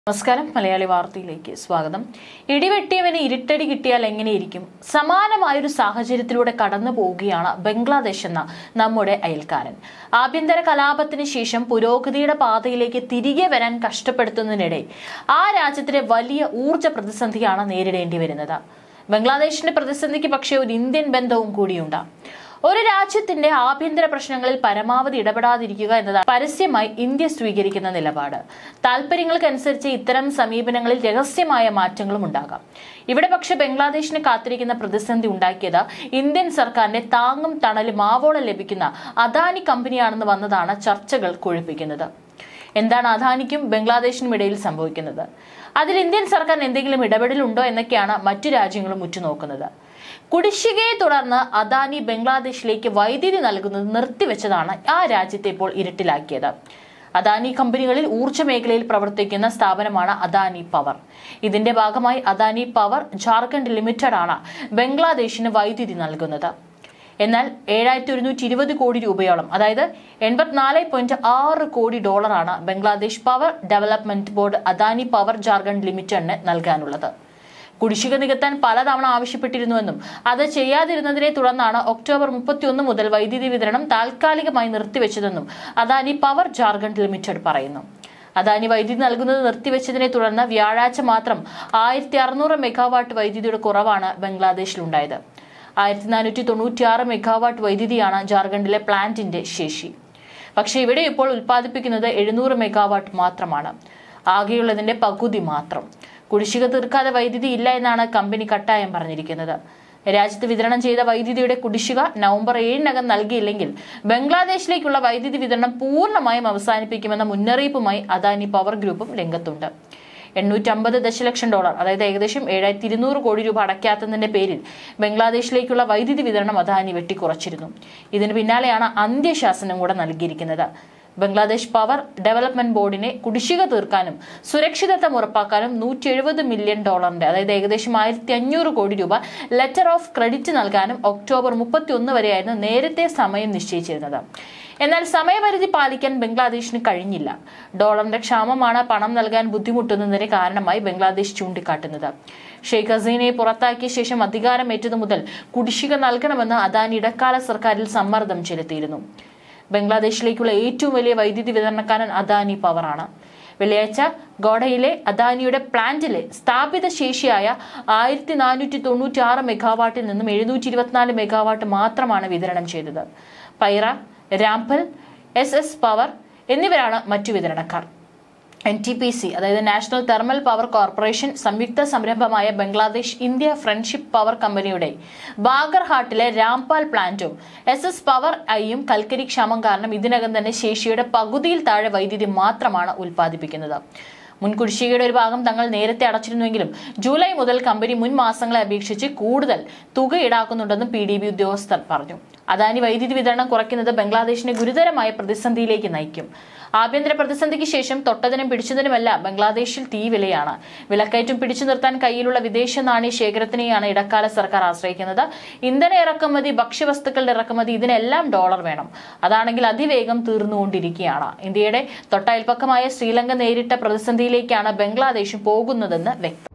നമസ്കാരം മലയാളി വാർത്തയിലേക്ക് സ്വാഗതം ഇടിവെട്ടിയവന് ഇരുട്ടടി കിട്ടിയാൽ എങ്ങനെയിരിക്കും സമാനമായൊരു സാഹചര്യത്തിലൂടെ കടന്നു പോവുകയാണ് ബംഗ്ലാദേശ് എന്ന നമ്മുടെ അയൽക്കാരൻ ആഭ്യന്തര കലാപത്തിന് ശേഷം പുരോഗതിയുടെ പാതയിലേക്ക് തിരികെ വരാൻ കഷ്ടപ്പെടുത്തുന്നതിനിടെ ആ രാജ്യത്തിലെ വലിയ ഊർജ പ്രതിസന്ധിയാണ് നേരിടേണ്ടി വരുന്നത് ബംഗ്ലാദേശിന്റെ പ്രതിസന്ധിക്ക് പക്ഷേ ഒരു ഇന്ത്യൻ ബന്ധവും കൂടിയുണ്ട് ഒരു രാജ്യത്തിന്റെ ആഭ്യന്തര പ്രശ്നങ്ങളിൽ പരമാവധി ഇടപെടാതിരിക്കുക എന്നതാണ് പരസ്യമായി ഇന്ത്യ സ്വീകരിക്കുന്ന നിലപാട് താല്പര്യങ്ങൾക്കനുസരിച്ച് ഇത്തരം സമീപനങ്ങളിൽ രഹസ്യമായ മാറ്റങ്ങളും ഉണ്ടാകാം ഇവിടെ പക്ഷെ ബംഗ്ലാദേശിന് കാത്തിരിക്കുന്ന പ്രതിസന്ധി ഉണ്ടാക്കിയത് ഇന്ത്യൻ സർക്കാരിന്റെ താങ്ങും തണലും ആവോളം ലഭിക്കുന്ന അദാനി കമ്പനിയാണെന്ന് വന്നതാണ് ചർച്ചകൾ കൊഴുപ്പിക്കുന്നത് എന്താണ് അദാനിക്കും ബംഗ്ലാദേശിനും ഇടയിൽ സംഭവിക്കുന്നത് അതിൽ ഇന്ത്യൻ സർക്കാരിന് എന്തെങ്കിലും ഇടപെടലുണ്ടോ എന്നൊക്കെയാണ് മറ്റു രാജ്യങ്ങളും ഉറ്റുനോക്കുന്നത് കുടിശ്ശികയെ തുടർന്ന് അദാനി ബംഗ്ലാദേശിലേക്ക് വൈദ്യുതി നൽകുന്നത് നിർത്തിവെച്ചതാണ് ആ രാജ്യത്തെ ഇപ്പോൾ ഇരുട്ടിലാക്കിയത് അദാനി കമ്പനികളിൽ ഊർജ്ജ മേഖലയിൽ പ്രവർത്തിക്കുന്ന സ്ഥാപനമാണ് അദാനി പവർ ഇതിന്റെ ഭാഗമായി അദാനി പവർ ജാർഖണ്ഡ് ലിമിറ്റഡ് ആണ് ബംഗ്ലാദേശിന് വൈദ്യുതി നൽകുന്നത് എന്നാൽ ഏഴായിരത്തി ഒരുന്നൂറ്റി ഇരുപത് കോടി രൂപയോളം അതായത് എൺപത്തിനാല് പോയിന്റ് ആറ് കോടി ഡോളറാണ് Bangladesh power development board Adani power Jharkhand ലിമിറ്റഡിന് നൽകാനുള്ളത് കുടിശ്ശിക നികത്താൻ പലതവണ ആവശ്യപ്പെട്ടിരുന്നുവെന്നും അത് ചെയ്യാതിരുന്നതിനെ തുടർന്നാണ് ഒക്ടോബർ മുപ്പത്തിയൊന്ന് മുതൽ വൈദ്യുതി വിതരണം താൽക്കാലികമായി നിർത്തിവെച്ചതെന്നും അദാനി പവർ ജാർഖണ്ഡ് ലിമിറ്റഡ് പറയുന്നു അദാനി വൈദ്യുതി നൽകുന്നത് നിർത്തിവെച്ചതിനെ തുടർന്ന് വ്യാഴാഴ്ച മാത്രം ആയിരത്തി അറുന്നൂറ് മെഗാവാട്ട് വൈദ്യുതിയുടെ കുറവാണ് ബംഗ്ലാദേശിലുണ്ടായത് ആയിരത്തി നാനൂറ്റി തൊണ്ണൂറ്റിയാറ് മെഗാവാട്ട് വൈദ്യുതിയാണ് ജാർഖണ്ഡിലെ പ്ലാന്റിന്റെ ശേഷി പക്ഷേ ഇവിടെ ഇപ്പോൾ ഉൽപ്പാദിപ്പിക്കുന്നത് എഴുന്നൂറ് മെഗാവാട്ട് മാത്രമാണ് ആകെയുള്ളതിന്റെ പകുതി മാത്രം കുടിശ്ശിക തീർക്കാതെ വൈദ്യുതി ഇല്ല എന്നാണ് കമ്പനി കട്ടായം പറഞ്ഞിരിക്കുന്നത് രാജ്യത്ത് വിതരണം ചെയ്ത വൈദ്യുതിയുടെ കുടിശ്ശിക നവംബർ ഏഴിനകം നൽകിയില്ലെങ്കിൽ ബംഗ്ലാദേശിലേക്കുള്ള വൈദ്യുതി വിതരണം പൂർണ്ണമായും അവസാനിപ്പിക്കുമെന്ന മുന്നറിയിപ്പുമായി അദാനി പവർ ഗ്രൂപ്പും രംഗത്തുണ്ട് എണ്ണൂറ്റമ്പത് ദശലക്ഷം ഡോളർ അതായത് ഏകദേശം ഏഴായിരത്തി ഇരുന്നൂറ് കോടി രൂപ അടയ്ക്കാത്തതിന്റെ പേരിൽ ബംഗ്ലാദേശിലേക്കുള്ള വൈദ്യുതി വിതരണം അദാനി വെട്ടിക്കുറച്ചിരുന്നു ഇതിന് പിന്നാലെയാണ് അന്ത്യശാസനം കൂടെ നൽകിയിരിക്കുന്നത് ബംഗ്ലാദേശ് പവർ ഡെവലപ്മെന്റ് ബോർഡിനെ കുടിശ്ശിക തീർക്കാനും സുരക്ഷിതത്വം ഉറപ്പാക്കാനും നൂറ്റി എഴുപത് മില്യൺ ഡോളറിന്റെ അതായത് ഏകദേശം ആയിരത്തി അഞ്ഞൂറ് കോടി രൂപ ലെറ്റർ ഓഫ് ക്രെഡിറ്റ് നൽകാനും ഒക്ടോബർ മുപ്പത്തി ഒന്ന് വരെയായിരുന്നു നേരത്തെ സമയം നിശ്ചയിച്ചിരുന്നത് എന്നാൽ സമയപരിധി പാലിക്കാൻ ബംഗ്ലാദേശിന് കഴിഞ്ഞില്ല ഡോളറിന്റെ ക്ഷാമമാണ് പണം നൽകാൻ ബുദ്ധിമുട്ടുന്നതിന് കാരണമായി ബംഗ്ലാദേശ് ചൂണ്ടിക്കാട്ടുന്നത് ഷെയ്ഖ് ഹസീനയെ പുറത്താക്കിയ ശേഷം അധികാരമേറ്റതു മുതൽ കുടിശ്ശിക നൽകണമെന്ന് അദാനി ഇടക്കാല സർക്കാരിൽ സമ്മർദ്ദം ചെലുത്തിയിരുന്നു ബംഗ്ലാദേശിലേക്കുള്ള ഏറ്റവും വലിയ വൈദ്യുതി വിതരണക്കാരൻ അദാനി പവറാണ് വെള്ളിയാഴ്ച ഗോഡയിലെ അദാനിയുടെ പ്ലാന്റിലെ സ്ഥാപിത ശേഷിയായ ആയിരത്തി നാനൂറ്റി തൊണ്ണൂറ്റി ആറ് മെഗാവാട്ടിൽ നിന്നും എഴുന്നൂറ്റി ഇരുപത്തിനാല് മെഗാവാട്ട് മാത്രമാണ് വിതരണം ചെയ്തത് Payra Rampal S S power എന്നിവരാണ് മറ്റു വിതരണക്കാർ എൻ ടി പി സി അതായത് നാഷണൽ തെർമൽ പവർ കോർപ്പറേഷൻ സംയുക്ത സംരംഭമായ ബംഗ്ലാദേശ് ഇന്ത്യ ഫ്രണ്ട്ഷിപ്പ് പവർ കമ്പനിയുടെ ബാഗർഹാട്ടിലെ രാംപാൽ പ്ലാന്റും എസ് എസ് പവർ ഐയും കൽക്കരി ക്ഷാമം കാരണം ഇതിനകം തന്നെ ശേഷിയുടെ പകുതിയിൽ താഴെ വൈദ്യുതി മാത്രമാണ് ഉൽപ്പാദിപ്പിക്കുന്നത് മുൻ കുടിശ്ശികയുടെ ഒരു ഭാഗം തങ്ങൾ നേരത്തെ അടച്ചിരുന്നുവെങ്കിലും ജൂലൈ മുതൽ കമ്പനി മുൻ മാസങ്ങളെ അപേക്ഷിച്ച് കൂടുതൽ തുക ഈടാക്കുന്നുണ്ടെന്നും പി ഡി ബി ഉദ്യോഗസ്ഥർ പറഞ്ഞു അദാനി വൈദ്യുതി വിതരണം കുറയ്ക്കുന്നത് ബംഗ്ലാദേശിനെ ഗുരുതരമായ പ്രതിസന്ധിയിലേക്ക് നയിക്കും ആഭ്യന്തര പ്രതിസന്ധിക്ക് ശേഷം തൊട്ടതിനും പിടിച്ചതിനുമല്ല ബംഗ്ലാദേശിൽ തീ വിലയാണ് വിലക്കയറ്റം പിടിച്ചു നിർത്താൻ കയ്യിലുള്ള വിദേശ നാണ്യ ശേഖരത്തിനെയാണ് ഇടക്കാല സർക്കാർ ആശ്രയിക്കുന്നത് ഇന്ധന ഇറക്കുമതി ഭക്ഷ്യവസ്തുക്കളുടെ ഇറക്കുമതി ഇതിനെല്ലാം ഡോളർ വേണം അതാണെങ്കിൽ അതിവേഗം തീർന്നുകൊണ്ടിരിക്കുകയാണ് ഇന്ത്യയുടെ തൊട്ടയൽപ്പക്കമായ ശ്രീലങ്ക നേരിട്ട പ്രതിസന്ധിയിലേക്കാണ് ബംഗ്ലാദേശ് പോകുന്നതെന്ന് വ്യക്തം